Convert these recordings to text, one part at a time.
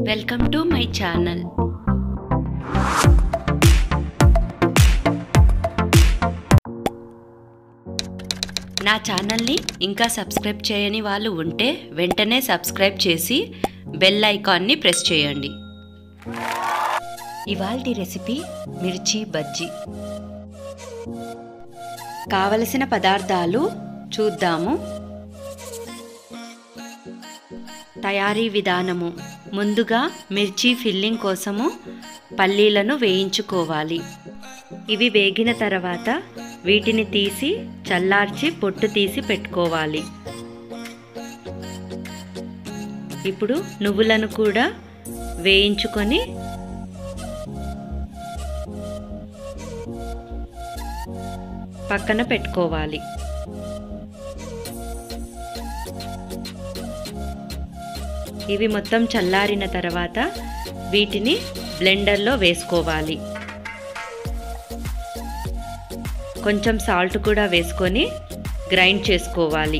welcome to my channel నా ఛానల్ని ఇంకా సబ్స్క్రైబ్ చేయని వాళ్ళు ఉంటే వెంటనే సబ్స్క్రైబ్ చేసి బెల్ ఐకాన్ని ప్రెస్ చేయండి ఇవాల్టి రెసిపీ మిర్చి బజ్జీ కావలసిన పదార్థాలు చూద్దాము తయారీ విధానము ముందుగా మిర్చి ఫిల్లింగ్ కోసము పల్లీలను వేయించుకోవాలి ఇవి వేగిన తర్వాత వీటిని తీసి చల్లార్చి పొట్టు తీసి పెట్టుకోవాలి ఇప్పుడు నువ్వులను కూడా వేయించుకొని పక్కన పెట్టుకోవాలి ఇవి మొత్తం చల్లారిన తర్వాత వీటిని బ్లెండర్లో వేసుకోవాలి కొంచెం సాల్ట్ కూడా వేసుకొని గ్రైండ్ చేసుకోవాలి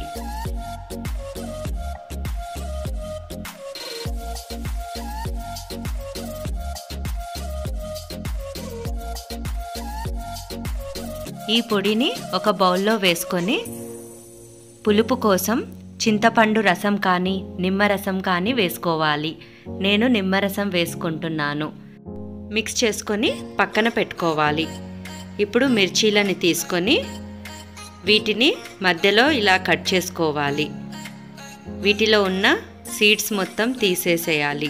ఈ పొడిని ఒక బౌల్లో వేసుకొని పులుపు కోసం చింతపండు రసం కానీ నిమ్మరసం కానీ వేసుకోవాలి నేను నిమ్మరసం వేసుకుంటున్నాను మిక్స్ చేసుకొని పక్కన పెట్టుకోవాలి ఇప్పుడు మిర్చీలని తీసుకొని వీటిని మధ్యలో ఇలా కట్ చేసుకోవాలి వీటిలో ఉన్న సీడ్స్ మొత్తం తీసేసేయాలి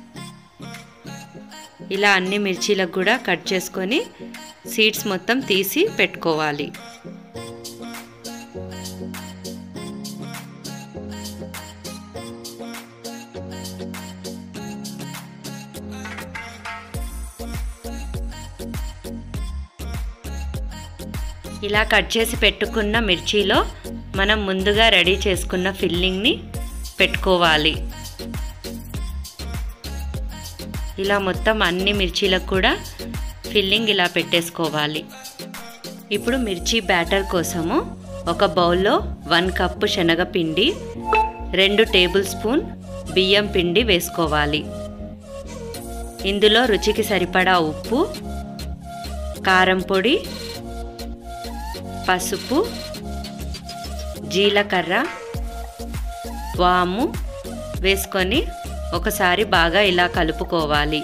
ఇలా అన్ని మిర్చీలకు కూడా కట్ చేసుకొని సీడ్స్ మొత్తం తీసి పెట్టుకోవాలి ఇలా కట్ చేసి పెట్టుకున్న మిర్చిలో మనం ముందుగా రెడీ చేసుకున్న ఫిల్లింగ్ని పెట్టుకోవాలి ఇలా మొత్తం అన్ని మిర్చీలకు కూడా ఫిల్లింగ్ ఇలా పెట్టేసుకోవాలి ఇప్పుడు మిర్చి బ్యాటర్ కోసము ఒక బౌల్లో వన్ కప్పు శనగపిండి రెండు టేబుల్ స్పూన్ బియ్యం పిండి వేసుకోవాలి ఇందులో రుచికి సరిపడా ఉప్పు కారం పొడి పసుపు జీలకర్ర వాము వేసుకొని ఒకసారి బాగా ఇలా కలుపుకోవాలి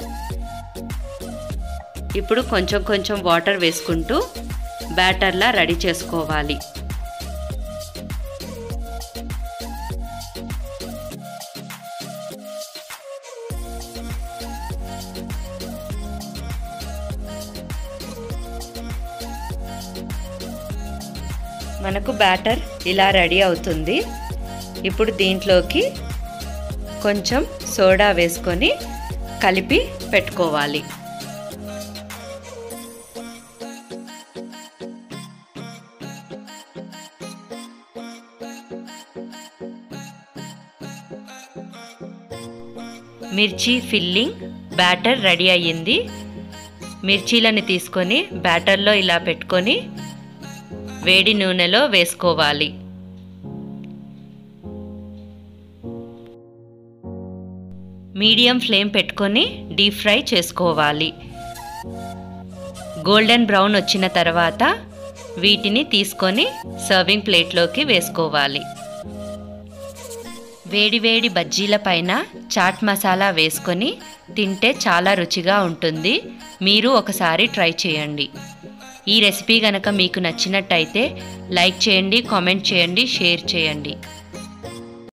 ఇప్పుడు కొంచెం కొంచెం వాటర్ వేసుకుంటూ బ్యాటర్లా రెడీ చేసుకోవాలి మనకు బ్యాటర్ ఇలా రెడీ అవుతుంది ఇప్పుడు దీంట్లోకి కొంచెం సోడా వేసుకొని కలిపి పెట్టుకోవాలి మిర్చి ఫిల్లింగ్ బ్యాటర్ రెడీ అయ్యింది మిర్చీలను తీసుకొని బ్యాటర్లో ఇలా పెట్టుకొని వేడి నూనెలో వేసుకోవాలి మీడియం ఫ్లేమ్ పెట్టుకొని డీప్ ఫ్రై చేసుకోవాలి గోల్డెన్ బ్రౌన్ వచ్చిన తర్వాత వీటిని తీసుకొని సర్వింగ్ ప్లేట్లోకి వేసుకోవాలి వేడి వేడి బజ్జీల పైన చాట్ మసాలా వేసుకొని తింటే చాలా రుచిగా ఉంటుంది మీరు ఒకసారి ట్రై చేయండి ఈ రెసిపీ కనుక మీకు నచ్చినట్టయితే లైక్ చేయండి కామెంట్ చేయండి షేర్ చేయండి